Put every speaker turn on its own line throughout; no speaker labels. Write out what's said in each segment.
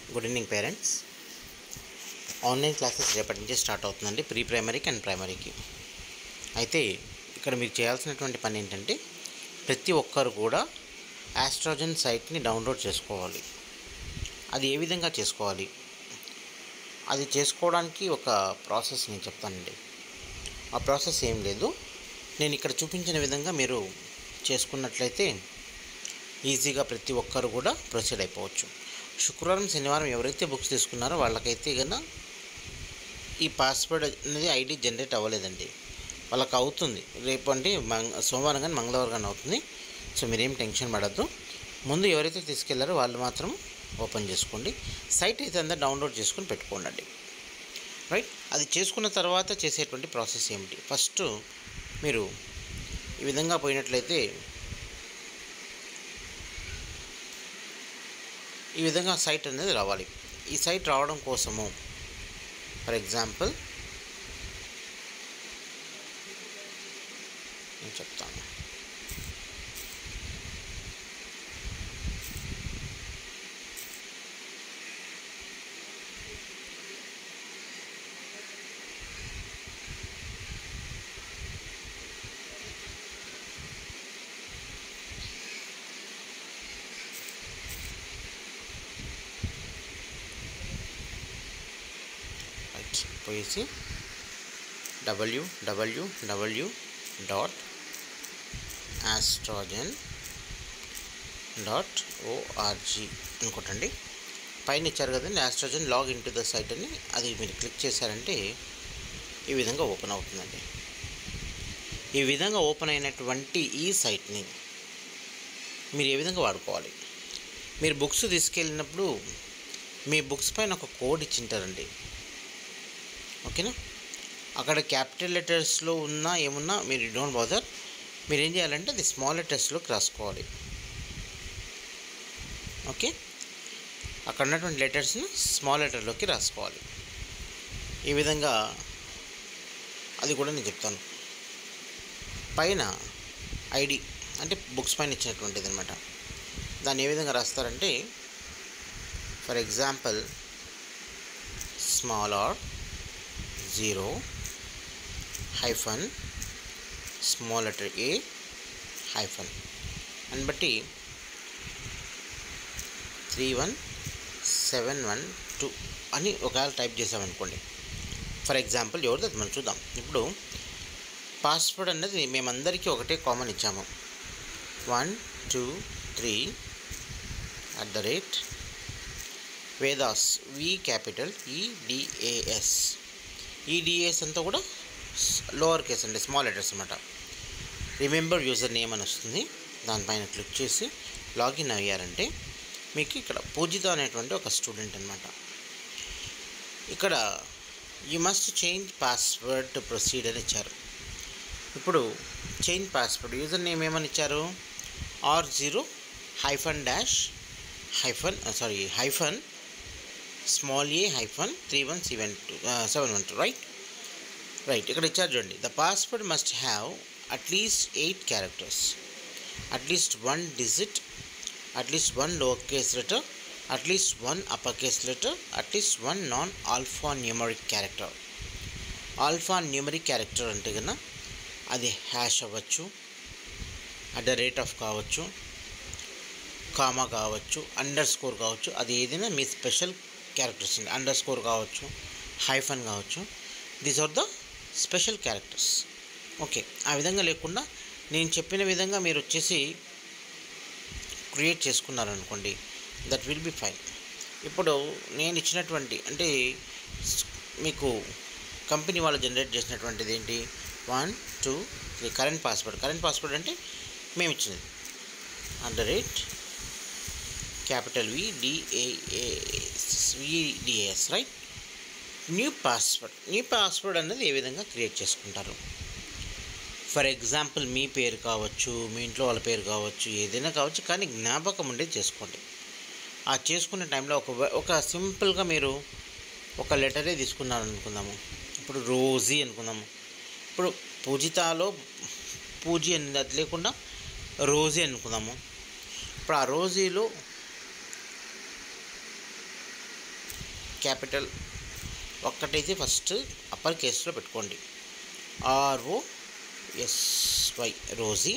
Good evening parents online classes రేపటి నుంచి start అవుతుందండి ప్రీ ప్రైమరీకి అండ్ ప్రైమరీకి అయితే ఇక్కడ మీరు చేయాల్సినటువంటి పని ఏంటంటే ప్రతి ఒక్కరు కూడా ఆస్ట్రోజన్ సైట్ని డౌన్లోడ్ చేసుకోవాలి అది ఏ విధంగా చేసుకోవాలి అది చేసుకోవడానికి ఒక ప్రాసెస్ నేను చెప్తానండి ఆ ప్రాసెస్ ఏం లేదు నేను ఇక్కడ చూపించిన విధంగా మీరు చేసుకున్నట్లయితే ఈజీగా ప్రతి ఒక్కరు కూడా ప్రొసీడ్ అయిపోవచ్చు శుక్రవారం శనివారం ఎవరైతే బుక్స్ తీసుకున్నారో వాళ్ళకైతే కన్నా ఈ పాస్వర్డ్ అనేది ఐడి జనరేట్ అవ్వలేదండి వాళ్ళకి అవుతుంది రేపు అంటే మంగ సోమవారం కానీ మంగళవారం కానీ అవుతుంది సో మీరేం టెన్షన్ పడద్దు ముందు ఎవరైతే తీసుకెళ్లారో వాళ్ళు మాత్రం ఓపెన్ చేసుకోండి సైట్ అయితే అంతా డౌన్లోడ్ చేసుకొని పెట్టుకోండి రైట్ అది చేసుకున్న తర్వాత చేసేటువంటి ప్రాసెస్ ఏమిటి ఫస్ట్ మీరు ఈ విధంగా పోయినట్లయితే ఈ విధంగా సైట్ అనేది రావాలి ఈ సైట్ రావడం కోసము ఫర్ ఎగ్జాంపుల్ నేను చెప్తాను రైట్ పోయేసి డబ్ల్యూ డబ్ల్యూ డబ్ల్యూ డాట్ ఆస్ట్రాజన్ డాట్ ఓఆర్జీ అనుకుంటండి పైన ఇచ్చారు కదండి ఆస్ట్రోజన్ log in to the site అని అది మీరు క్లిక్ చేశారంటే ఈ విధంగా ఓపెన్ అవుతుందండి ఈ విధంగా ఓపెన్ అయినటువంటి ఈ సైట్ని మీరు ఏ విధంగా వాడుకోవాలి మీరు బుక్స్ తీసుకెళ్ళినప్పుడు మీ బుక్స్ పైన ఒక కోడ్ ఇచ్చింటారండి ఓకేనా అక్కడ క్యాపిటల్ లెటర్స్లో ఉన్నా ఏమున్నా మీరు డోంట్ బాదర్ మీరు ఏం చేయాలంటే అది స్మాల్ లెటర్స్లోకి రాసుకోవాలి ఓకే అక్కడ ఉన్నటువంటి లెటర్స్ని స్మాల్ లెటర్లోకి రాసుకోవాలి ఈ విధంగా అది కూడా నేను చెప్తాను పైన ఐడి అంటే బుక్స్ పైన ఇచ్చినటువంటిది అనమాట దాన్ని ఏ విధంగా రాస్తారంటే for example small R zero hyphen small letter A hyphen అని బట్టి three one seven one two అని ఒకవేళ టైప్ చేసామనుకోండి ఫర్ ఎగ్జాంపుల్ ఎవరిది అది మనం చూద్దాం ఇప్పుడు పాస్వర్డ్ అన్నది మేమందరికీ ఒకటే కామన్ ఇచ్చాము one two three at the rate Vedas V capital E D A S E D A S అంతా కూడా లోవర్ కేస్ అండి స్మాల్ లెటర్స్ అనమాట రిమెంబర్ యూజర్ నేమ్ అని వస్తుంది దానిపైన క్లిక్ చేసి లాగిన్ అయ్యారంటే మీకు ఇక్కడ పూజిత అనేటువంటి ఒక స్టూడెంట్ అనమాట ఇక్కడ you must change password to proceed అని ఇచ్చారు ఇప్పుడు చేంజ్ పాస్వర్డ్ యూజర్ నేమ్ ఏమని ఇచ్చారు R zero hyphen dash hyphen sorry hyphen small A hyphen three one seven two seven one two right right ఇక్కడ ఇచ్చారు చూడండి the password must have at least eight characters at least one digit at least one lower case letter at least one upper case letter at least one non alphanumeric character alphanumeric character అంటే కన్నా అది hash అవ్వచ్చు at the rate of కావచ్చు comma కావచ్చు underscore కావచ్చు అది ఏదైనా మీ స్పెషల్ క్యారెక్టర్స్ అండి అండర్ స్కోర్ కావచ్చు హైఫన్ కావచ్చు these are the special characters okay ఆ విధంగా లేకుండా నేను చెప్పిన విధంగా మీరు వచ్చేసి క్రియేట్ చేసుకున్నారనుకోండి దట్ విల్ బి ఫైన్ ఇప్పుడు నేను ఇచ్చినటువంటి అంటే మీకు కంపెనీ వాళ్ళు జనరేట్ చేసినటువంటిది ఏంటి one two three current password current password అంటే మేము ఇచ్చినది at the rate capital V D A S right new password new password అనేది ఏ విధంగా క్రియేట్ చేసుకుంటారు ఫర్ ఎగ్జాంపుల్ మీ పేరు కావచ్చు మీ ఇంట్లో వాళ్ళ పేరు కావచ్చు ఏదైనా కావచ్చు కానీ జ్ఞాపకం ఉండేది చేసుకోండి ఆ చేసుకునే టైంలో ఒక ఒక సింపుల్గా మీరు ఒక లెటరే తీసుకున్నారు అనుకుందాము ఇప్పుడు రోజీ అనుకుందాము ఇప్పుడు పూజితాలో పూజి అనేది అది లేకుండా రోజీ అనుకుందాము ఇప్పుడు ఆ రోజీలో క్యాపిటల్ ఒక్కటైతే ఫస్ట్ అప్పర్ కేసులో పెట్టుకోండి R O S Y Rosie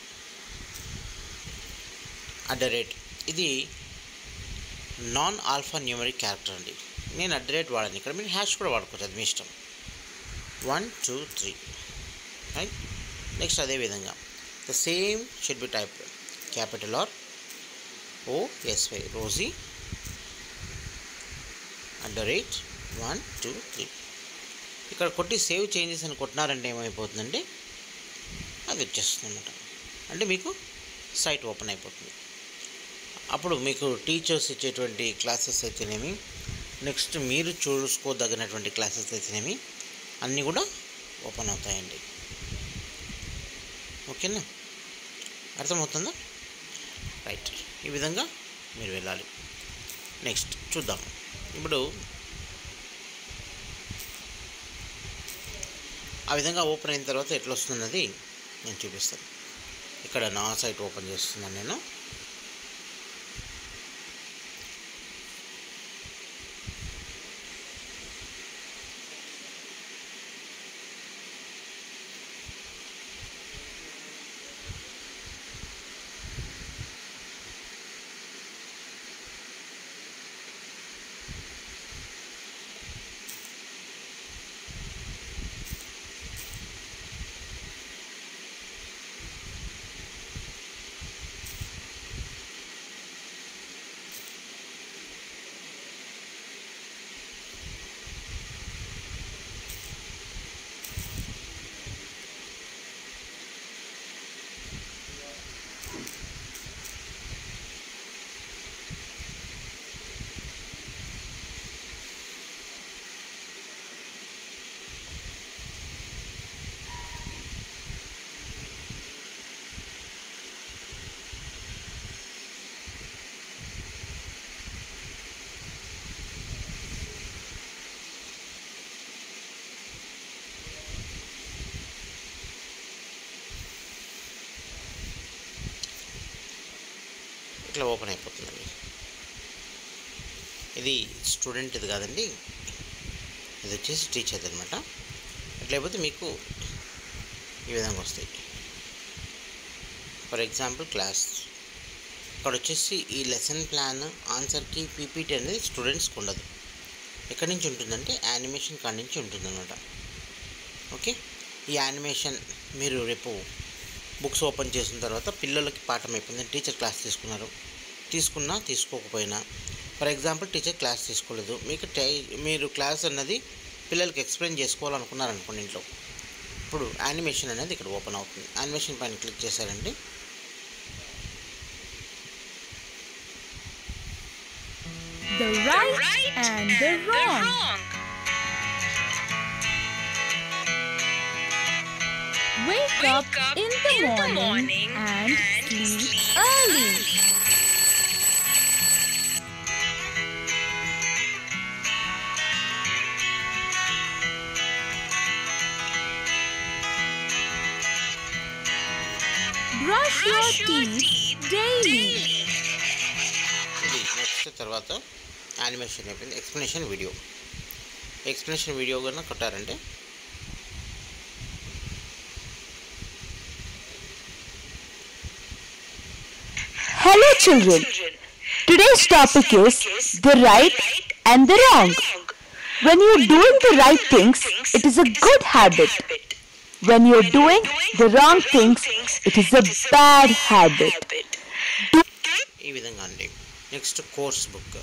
at the rate ఇది నాన్ ఆల్ఫా న్యూమరిక్ క్యారెక్టర్ అండి నేను అట్ ద రేట్ వాడాను ఇక్కడ మీరు హ్యాష్ కూడా వాడుకోవచ్చు అది మీ ఇష్టం one two three right next అదే విధంగా the same should be type capital R O S Y Rosie at the rate one two three ఇక్కడ కొట్టి సేవ్ చేంజెస్ అని కొట్టినారంటే ఏమైపోతుందంటే అది వచ్చేస్తుంది అనమాట అంటే మీకు సైట్ ఓపెన్ అయిపోతుంది అప్పుడు మీకు టీచర్స్ ఇచ్చేటువంటి క్లాసెస్ అయితేనేమి నెక్స్ట్ మీరు చూసుకోదగినటువంటి క్లాసెస్ అయితేనేమి అన్నీ కూడా ఓపెన్ అవుతాయండి ఓకేనా అర్థమవుతుందా రైట్ ఈ విధంగా మీరు వెళ్ళాలి నెక్స్ట్ చూద్దాం ఇప్పుడు ఆ విధంగా ఓపెన్ అయిన తర్వాత ఎట్లా వస్తున్నది నేను చూపిస్తాను ఇక్కడ నా సైట్ ఓపెన్ చేస్తున్నాను నేను ఇట్లా ఓపెన్ అయిపోతుందండి ఇది స్టూడెంట్ ఇది కాదండి ఇది వచ్చేసి టీచర్ అనమాట అట్లయిపోతే మీకు ఈ విధంగా వస్తాయి ఫర్ ఎగ్జాంపుల్ క్లాస్ ఇక్కడ వచ్చేసి ఈ లెసన్ ప్లాన్ ఆన్సర్కి పీపీటీ అనేది స్టూడెంట్స్కి ఉండదు ఎక్కడి నుంచి ఉంటుందంటే యానిమేషన్ కాడి నుంచి ఉంటుందన్నమాట ఓకే ఈ యానిమేషన్ మీరు రేపు బుక్స్ ఓపెన్ చేసిన తర్వాత పిల్లలకి పాఠం అయిపోయింది టీచర్ క్లాస్ తీసుకున్నారు తీసుకున్నా తీసుకోకపోయినా ఫర్ ఎగ్జాంపుల్ టీచర్ క్లాస్ తీసుకోలేదు మీకు టై మీరు క్లాస్ అన్నది పిల్లలకి ఎక్స్ప్లెయిన్ చేసుకోవాలనుకున్నారనుకోండి ఇంట్లో ఇప్పుడు యానిమేషన్ అనేది ఇక్కడ ఓపెన్ అవుతుంది యానిమేషన్ పైన క్లిక్ చేశారండి
the right, and the wrong. Wake, up, in the morning, and, sleep, early. Brush, your teeth daily.
ఇది నెక్స్ట్ తర్వాత యానిమేషన్ అయిపోయింది ఎక్స్ప్లెనేషన్ వీడియో ఎక్స్ప్లెనేషన్ వీడియో కన్నా కొట్టారంటే
Hello children. Today's topic is the right and the wrong. When you're doing the right things, it is a good habit. When you're doing the wrong things, it is a bad habit.
ఈ విధంగా అండి next course book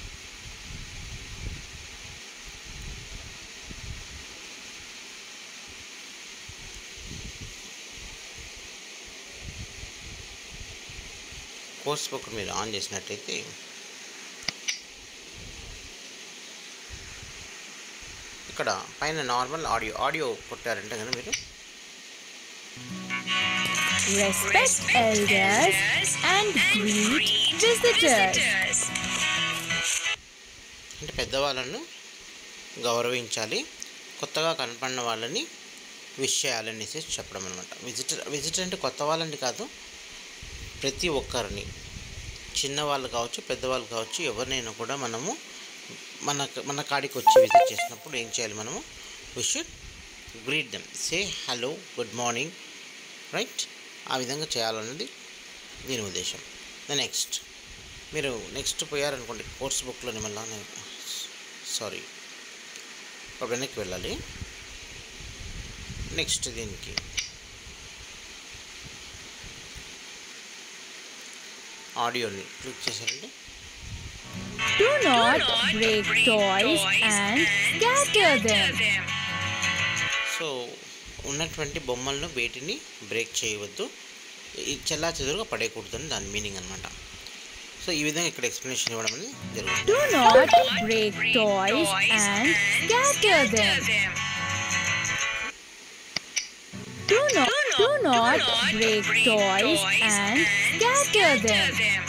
course book మీరు on చేసినట్టయితే ఇక్కడ పైన normal audio audio కొట్టారంటే కనుక మీరు
Respect elders and greet visitors.
అంటే పెద్దవాళ్ళను గౌరవించాలి కొత్తగా కనపడిన వాళ్ళని విష్ చేయాలనేసి చెప్పడం అనమాట విజిటర్ విజిటర్ అంటే కొత్త వాళ్ళని కాదు ప్రతి ఒక్కరిని చిన్నవాళ్ళు కావచ్చు పెద్దవాళ్ళు కావచ్చు ఎవరినైనా కూడా మనము మన మన కాడికి వచ్చి విజిట్ చేసినప్పుడు ఏం చేయాలి మనము we should greet them say hello good morning right ఆ విధంగా చేయాలన్నది దీని ఉద్దేశం ద నెక్స్ట్ మీరు నెక్స్ట్ పోయారనుకోండి కోర్స్ బుక్లోని మళ్ళీ సారీ ఒక వెనక్కి వెళ్ళాలి నెక్స్ట్ దీనికి ఆడియోని క్లిక్ చేశారంటే
Do not break toys and scatter them.
So ఉన్నటువంటి బొమ్మలను వేటిని బ్రేక్ చేయవద్దు ఈ చెల్లా చెదురుగా పడేయకూడదని దాని మీనింగ్ అనమాట సో ఈ విధంగా ఇక్కడ ఎక్స్ప్లెనేషన్ ఇవ్వడం అనేది జరుగుతుంది
Do not break toys and scatter them. Do not, do not break toys and scatter them.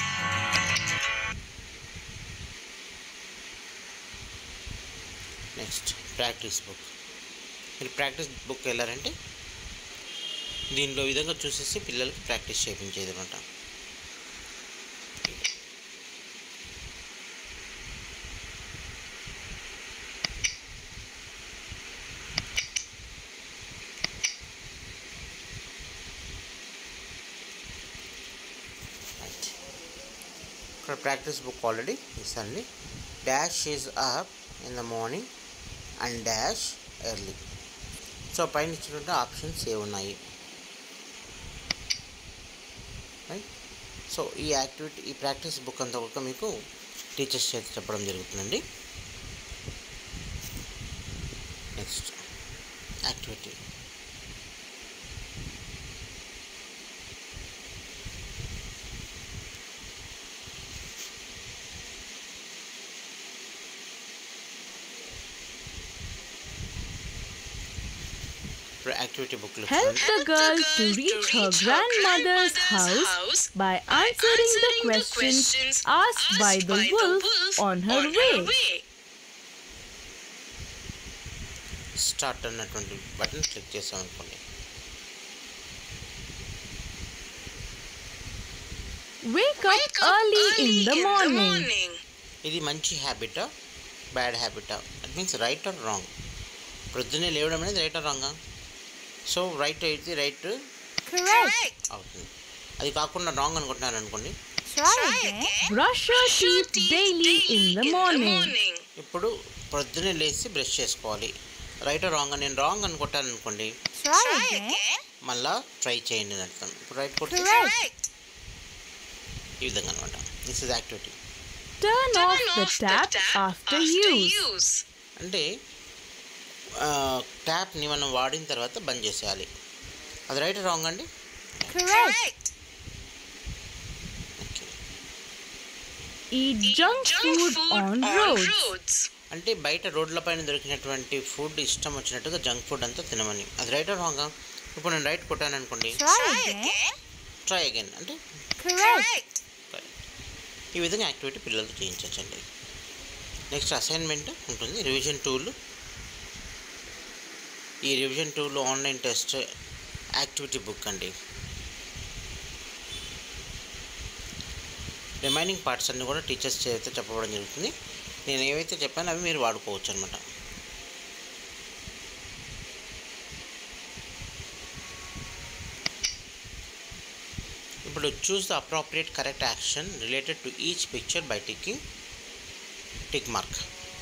Next practice book మీరు ప్రాక్టీస్ బుక్ వెళ్ళారంటే దీనిలో ఈ విధంగా చూసేసి పిల్లలకి ప్రాక్టీస్ చేయించేది అనమాట రైట్ ఇక్కడ ప్రాక్టీస్ బుక్ ఆల్రెడీ ఇస్తానండి dash is up in the morning and dash early so పైన ఇచ్చినటువంటి ఆప్షన్స్ ఏ ఉన్నాయి రైట్ సో ఈ యాక్టివిటీ ఈ ప్రాక్టీస్ బుక్ అంతా కూడా మీకు టీచర్స్ చేత చెప్పడం జరుగుతుందండి నెక్స్ట్ యాక్టివిటీ ఇప్పుడు యాక్టివిటీ బుక్లో
Help the girl to reach her grandmother's house by answering the questions asked by the wolf on her way.
Start అన్నటువంటి బటన్ క్లిక్ చేసాం అనుకోండి
Wake up early in the morning.
ఇది మంచి హ్యాబిటా bad హ్యాబిటా that means right or wrong ప్రొద్దునే లేవడం అనేది రైట్ ఆర్ రాంగా సో రైట్ అయితే రైట్
Correct.
అవుతుంది అది కాకుండా రాంగ్ అనుకుంటున్నారు అనుకోండి
Try again. Brush your teeth daily in the morning.
ఇప్పుడు ప్రొద్దునే లేచి బ్రష్ చేసుకోవాలి రైట్ రాంగ్ నేను రాంగ్ అనుకుంటాను అనుకోండి
Try again.
మళ్ళా ట్రై చేయండి అని అర్థం ఇప్పుడు రైట్ కొట్టి
Correct.
ఈ విధంగా అనమాట this is activity
Turn off the tap after use.
అంటే ఆ, ట్యాప్ని మనం వాడిన తర్వాత బంద్ చేసేయాలి అది రైట్ రాంగ్ అండి
Correct.
Okay
Eat junk food on roads.
అంటే బయట రోడ్ల పైన దొరికినటువంటి ఫుడ్ ఇష్టం వచ్చినట్టుగా జంక్ ఫుడ్ అంతా తినమని అది రైట్ రాంగా ఇప్పుడు నేను రైట్ కొట్టాను అనుకోండి
Try again.
ట్రై అగైన్ అంటే
Correct.
ఈ విధంగా యాక్టివిటీ పిల్లలతో చేయించండి నెక్స్ట్ అసైన్మెంట్ ఉంటుంది రివిజన్ టూల్ ఈ revision tool online test activity book అండి రిమైనింగ్ పార్ట్స్ అన్నీ కూడా టీచర్స్ చేత చెప్పడం జరుగుతుంది నేను ఏవైతే చెప్పానో అవి మీరు వాడుకోవచ్చు అనమాట ఇప్పుడు choose the appropriate correct action related to each picture by ticking tick mark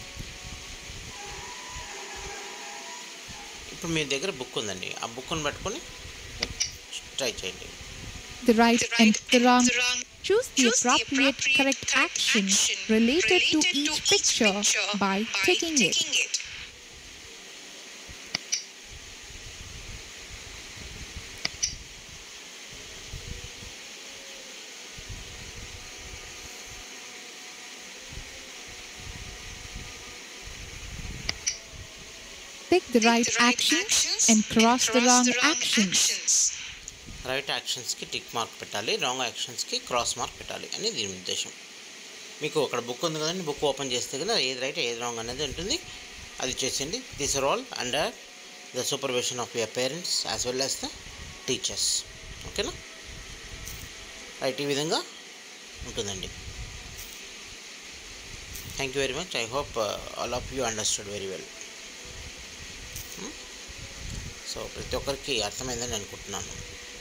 ఇప్పుడు మీ దగ్గర బుక్ ఉందండి ఆ బుక్ని పట్టుకొని ట్రై చేయండి
the right and the wrong. Choose the appropriate correct action related to each picture by ticking it. Pick the right actions and cross the wrong actions.
Right యాక్షన్స్కి tick mark పెట్టాలి wrong యాక్షన్స్కి cross mark పెట్టాలి అని దీని ఉద్దేశం మీకు అక్కడ book ఉంది కదండి బుక్ ఓపెన్ చేస్తే కదా ఏది రైట్ ఏది రాంగ్ అనేది ఉంటుంది అది చేసేయండి this are all under the supervision of your parents as well as the teachers ఓకేనా రైట్ ఈ విధంగా ఉంటుందండి thank you very much I hope all of you understood very well so ప్రతి ఒక్కరికి అర్థమైందని అనుకుంటున్నాను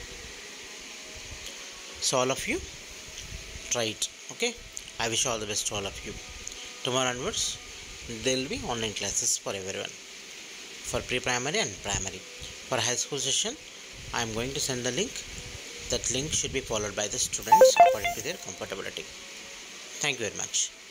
so all of you right okay I wish all the best all of you tomorrow onwards there will be online classes for everyone for pre-primary and primary for high school session i am going to send the link that link should be followed by the students according to their comfortability thank you very much